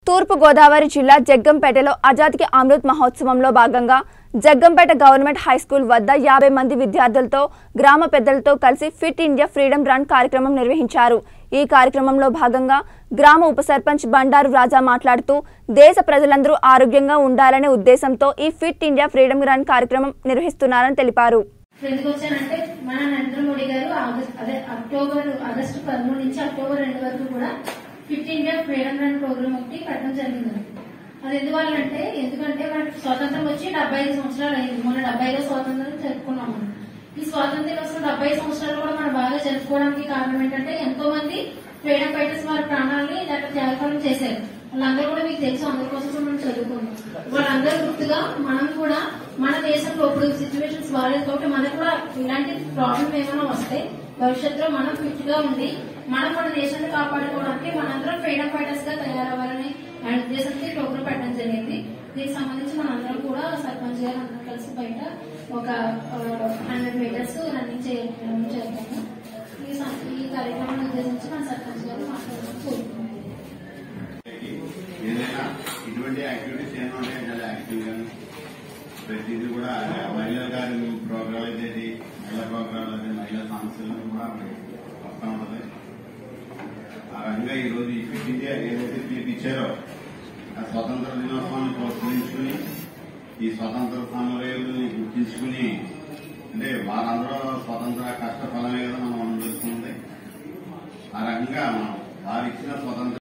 తూర్పు గోదావరి జిల్లా జగ్గంపేటలో ఆజాద్కి అమృత్ మహోత్సవంలో భాగంగా జగ్గంపేట గవర్నమెంట్ హై స్కూల్ వద్ద యాభై మంది విద్యార్థులతో గ్రామ పెద్దలతో కలిసి ఫిట్ ఇండియా ఫ్రీడమ్ రన్ కార్యక్రమం నిర్వహించారు ఈ కార్యక్రమంలో భాగంగా గ్రామ ఉప సర్పంచ్ బండారు రాజా మాట్లాడుతూ దేశ ప్రజలందరూ ఆరోగ్యంగా ఉండాలనే ఉద్దేశంతో ఈ ఫిట్ ఇండియా ఫ్రీడమ్ రన్ కార్యక్రమం నిర్వహిస్తున్నారని తెలిపారు ఎందుకు వచ్చానంటే మన నరేంద్ర మోడీ గారు ఆగస్ట్ అదే అక్టోబర్ ఆగస్టు పదమూడు నుంచి అక్టోబర్ రెండు వరకు కూడా fit India freedom run programme ఒకటి పెట్టడం జరిగింది అది ఎందువల్ల అంటే ఎందుకంటే మనకి స్వాతంత్రం వచ్చి డెబ్బై ఐదు సంవత్సరాలు అయింది మన డెబ్బై ఐదో స్వాతంత్రం జరుపుకున్నాం మనం ఈ స్వాతంత్ర దినోత్సవం డెబ్బై ఐదు సంవత్సరాలు కూడా మనం బాగా జరుపుకోవడానికి కారణం ఏంటంటే ఎంతో మంది ఫ్రీడమ్ ఫైటర్స్ వారి ప్రాణాలని దాంట్లో త్యాగఫలం చేశారు వాళ్ళందరూ కూడా మీకు తెలుసు అందరి కోసం కూడా మనం చదువుకున్నాం వాళ్ళందరూ గుర్తుగా మనం కూడా మన దేశంలో ఇప్పుడు సిచ్యువేషన్స్ బాగాలేదు కాబట్టి మనకు కూడా ఇలాంటి ప్రాబ్లం ఏమైనా వస్తే భవిష్యత్తులో మనం ఫిట్ గా ఉండి మనం మన దేశాన్ని కాపాడుకోవడానికి మనందరం ఫ్రీడమ్ ఫైటర్స్ గా తయారవ్వాలని ఆయన ఉద్దేశంతో ఈ ప్రోగ్రామ్ పెట్టడం జరిగింది దీనికి సంబంధించి మనందరం కూడా సర్పంచ్ గారు అందరం కలిసి బయట ఒక హండ్రెడ్ మీటర్స్ రన్నింగ్ చేయడం చేద్దాము ఈ సం- ఈ కార్యక్రమాన్ని ఉద్దేశించి మన సర్పంచ్ గారు మాట్లాడడం కోరుకుంటున్నాను ఏదైనా ఇటువంటి యాక్టివిటీస్ ఏమైనా ఉంటాయి చాలా యాక్టివ్ గా ప్రతిదీ కూడా అదే మహిళల గారి ప్రోగ్రాం అయితే మహిళా ప్రోగ్రాం అదే మహిళా సమస్యలు కూడా వస్తూ ఉంటది ఆ రకంగా ఈ రోజు ఈ ఫిట్ ఇండియా ఏదైతే పిలుపు ఇచ్చారో ఆ స్వతంత్ర దినోత్సవాన్ని ప్రోత్సహించుకుని ఈ స్వతంత్ర సమరయోధుల్ని గుర్తించుకుని అంటే వారందరూ స్వతంత్ర కష్ట ఫలమే కదా మనం అనుభవిస్తుంది ఆ రకంగా మనం వారు ఇచ్చిన స్వతంత్ర